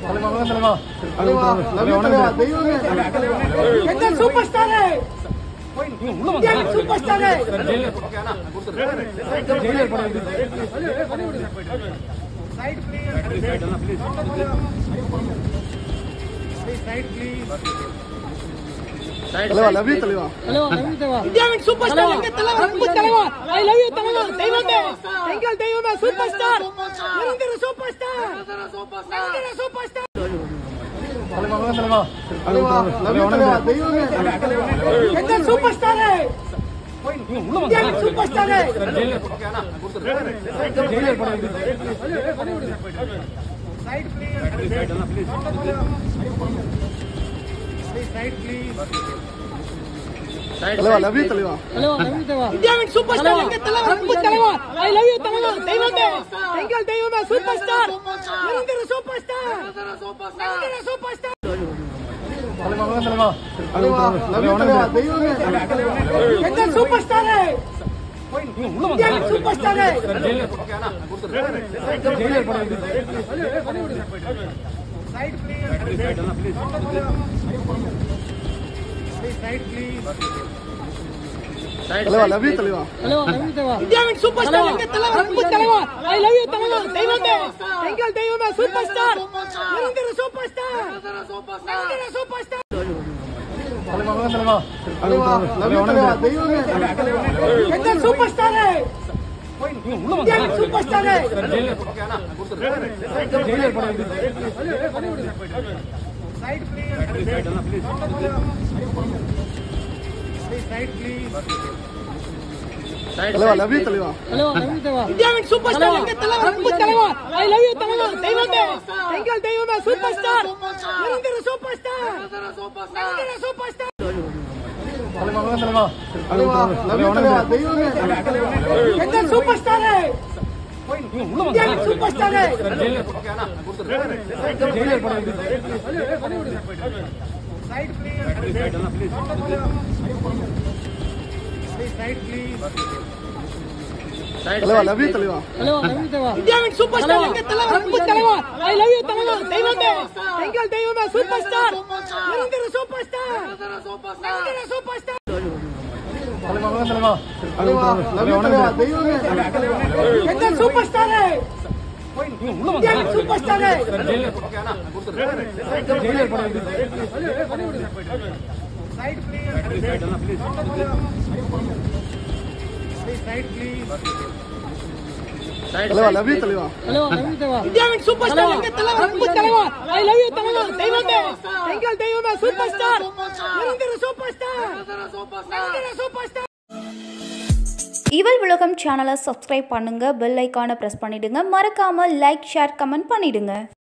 எங்கள் super star இந்தியாவின் super star தலைவா லவ் யூ தலைவா இந்தியாவின் சூப்பர் ஸ்டார் எங்க தலைவர் அன்பு தலைவர் ஐ லவ் யூ தலைவர் தெய்வமே எங்கள் தெய்வமே சூப்பர் ஸ்டார் நிரந்தர சூப்பர் ஸ்டார் நிரந்தர சூப்பர் ஸ்டார் தலைவா லவ் யூ தலைவா தெய்வமே எங்கள் சூப்பர் ஸ்டார் இந்தியாவின் சூப்பர் ஸ்டார் தலைவா லவ் யூ தலைவா இந்தியாவின் சூப்பர் ஸ்டார் எங்க தலைவர் அன்பு தலைவர் ஐ லவ் யூ தலைவர் தெய்வமே எங்கள் தெய்வமே சூப்பர் ஸ்டார் நிரந்தர சூப்பர் ஸ்டார் நிரந்தர சூப்பர் ஸ்டார் தலைவா லவ் யூ தலைவா தெய்வமே எங்கள் சூப்பர் ஸ்டார் இந்தியாவின் சூப்பர் ஸ்டார் தலைவா லவ் யூ தலைவா இந்தியாவின் சூப்பர் ஸ்டார் எங்க தலைவர் அன்பு தலைவர் ஐ லவ் யூ தலைவர் தெய்வமே எங்கள் தெய்வமே சூப்பர் ஸ்டார் நிரந்தர சூப்பர் ஸ்டார் நிரந்தர சூப்பர் ஸ்டார் தலைவா லவ் யூ தலைவா தெய்வமே எங்கள் சூப்பர் ஸ்டார் இந்தியாவின் சூப்பர் ஸ்டார் தலைவா லவ் யூ தலைவா இந்தியாவின் சூப்பர் ஸ்டார் எங்க தலைவர் அன்பு தலைவர் ஐ லவ் யூ தலைவர் தெய்வமே எங்கள் தெய்வமே சூப்பர் ஸ்டார் நிரந்தர சூப்பர் ஸ்டார் நிரந்தர சூப்பர் ஸ்டார் தலைவா லவ் யூ தலைவா தெய்வமே எங்கள் சூப்பர் ஸ்டார் இந்தியாவின் சூப்பர் ஸ்டார் தலைவா லவ் யூ தலைவா இந்தியாவின் சூப்பர் ஸ்டார் எங்க தலைவர் அன்பு தலைவர் ஐ லவ் யூ தலைவர் தெய்வமே எங்கள் தெய்வமே சூப்பர் ஸ்டார் நிரந்தர சூப்பர் ஸ்டார் நிரந்தர சூப்பர் ஸ்டார் தலைவா லவ் யூ தலைவா தெய்வமே எங்கள் சூப்பர் ஸ்டார் இந்தியாவின் சூப்பர் ஸ்டார் தலைவா லவ் யூ தலைவா இந்தியாவின் சூப்பர் ஸ்டார் எங்க தலைவர் அன்பு தலைவர் ஐ லவ் யூ தலைவர் தெய்வமே எங்கள் தெய்வமே சூப்பர் ஸ்டார் நிரந்தர சூப்பர் ஸ்டார் நிரந்தர சூப்பர் ஸ்டார் இவள் உலகம் சேனலை சப்ஸ்கிரைப் பண்ணுங்க பெல் ஐக்கானை ப்ரெஸ் பண்ணிடுங்க மறக்காம லைக் ஷேர் கமெண்ட் பண்ணிடுங்க